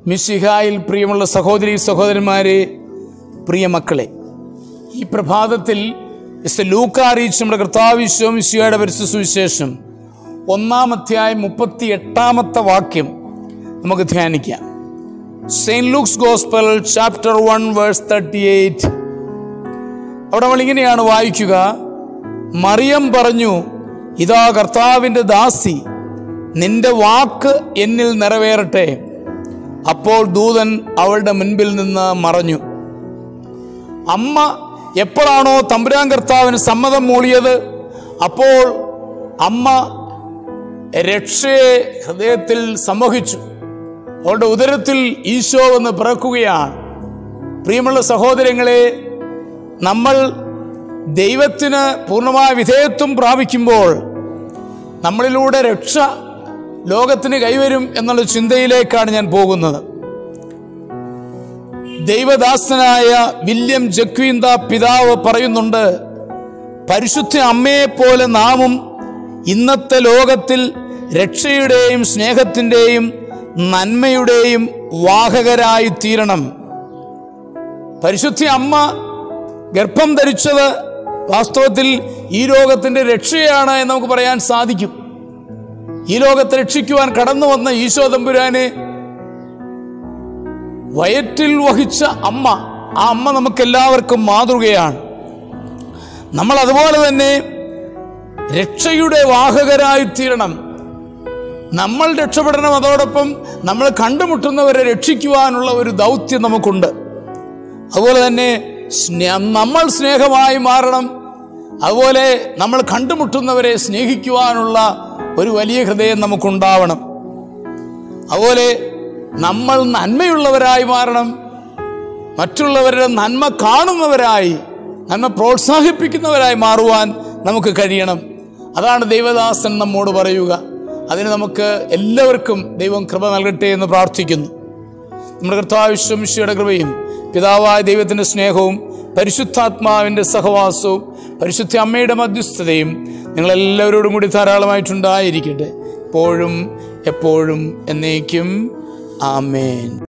മിശിഹായിൽ പ്രിയമുള്ള സഹോദരി സഹോദരന്മാരെ പ്രിയ മക്കളെ ഈ പ്രഭാതത്തിൽ മിസ്റ്റർ ലൂക്ക അറിയിച്ച നമ്മുടെ കർത്താവിശ്വം മിശിഹയുടെ പരിസ്ഥിതി സുവിശേഷം ഒന്നാം അധ്യായം മുപ്പത്തി എട്ടാമത്തെ വാക്യം നമുക്ക് ധ്യാനിക്കാം saint Luke's gospel chapter one verse thirty eight അവിടെ നമ്മൾ ഇങ്ങനെയാണ് വായിക്കുക മറിയം പറഞ്ഞു ഇതാ കർത്താവിൻ്റെ ദാസി നിന്റെ വാക്ക് എന്നിൽ നിറവേറട്ടെ അപ്പോൾ ദൂതൻ അവളുടെ മുൻപിൽ നിന്ന് മറഞ്ഞു അമ്മ എപ്പോഴാണോ തമ്പുരാൻ കർത്താവിന് സമ്മതം മൂളിയത് അപ്പോൾ അമ്മ രക്ഷയെ ഹൃദയത്തിൽ സംവഹിച്ചു അവളുടെ ഉദരത്തിൽ ഈശോ എന്ന് പിറക്കുകയാണ് പ്രിയമുള്ള സഹോദരങ്ങളെ നമ്മൾ ദൈവത്തിന് പൂർണ്ണമായ വിധേയത്വം പ്രാപിക്കുമ്പോൾ നമ്മളിലൂടെ രക്ഷ ലോകത്തിന് കൈവരും എന്നുള്ള ചിന്തയിലേക്കാണ് ഞാൻ പോകുന്നത് ദൈവദാസനായ വില്യം ജക്വീന്ത പിതാവ് പറയുന്നുണ്ട് പരിശുദ്ധ അമ്മയെ പോലെ നാമും ഇന്നത്തെ ലോകത്തിൽ രക്ഷയുടെയും സ്നേഹത്തിൻ്റെയും നന്മയുടെയും വാഹകരായി തീരണം പരിശുദ്ധ അമ്മ ഗർഭം ധരിച്ചത് വാസ്തവത്തിൽ ഈ ലോകത്തിൻ്റെ രക്ഷയാണ് എന്ന് നമുക്ക് പറയാൻ സാധിക്കും ഈ ലോകത്തെ രക്ഷിക്കുവാൻ കടന്നു വന്ന ഈശോ തമ്പുരാനെ വയറ്റിൽ വഹിച്ച അമ്മ ആ അമ്മ നമുക്കെല്ലാവർക്കും മാതൃകയാണ് നമ്മൾ അതുപോലെ തന്നെ രക്ഷയുടെ വാഹകരായി തീരണം നമ്മൾ രക്ഷപ്പെടണം അതോടൊപ്പം നമ്മൾ കണ്ടുമുട്ടുന്നവരെ രക്ഷിക്കുവാനുള്ള ഒരു ദൗത്യം നമുക്കുണ്ട് അതുപോലെ തന്നെ സ്നേ- നമ്മൾ സ്നേഹമായി മാറണം അതുപോലെ നമ്മൾ കണ്ടുമുട്ടുന്നവരെ സ്നേഹിക്കുവാനുള്ള ഒരു വലിയ ഹൃദയം നമുക്കുണ്ടാവണം അതുപോലെ നമ്മൾ നന്മയുള്ളവരായി മാറണം മറ്റുള്ളവരുടെ നന്മ കാണുന്നവരായി നന്മ പ്രോത്സാഹിപ്പിക്കുന്നവരായി മാറുവാൻ നമുക്ക് കഴിയണം അതാണ് ദൈവദാസൻ നമ്മോട് പറയുക അതിന് നമുക്ക് എല്ലാവർക്കും ദൈവം കൃപ നൽകട്ടെ എന്ന് പ്രാർത്ഥിക്കുന്നു നമ്മുടെ കർത്താവിശ്വമിശയുടെ കൃപയും പിതാവായ ദൈവത്തിൻ്റെ സ്നേഹവും പരിശുദ്ധാത്മാവിൻ്റെ സഹവാസവും പരിശുദ്ധ അമ്മയുടെ മധ്യസ്ഥതയും നിങ്ങളെല്ലാവരോടും കൂടി ധാരാളമായിട്ടുണ്ടായിരിക്കട്ടെ എപ്പോഴും എപ്പോഴും എന്നേക്കും ആമേൻ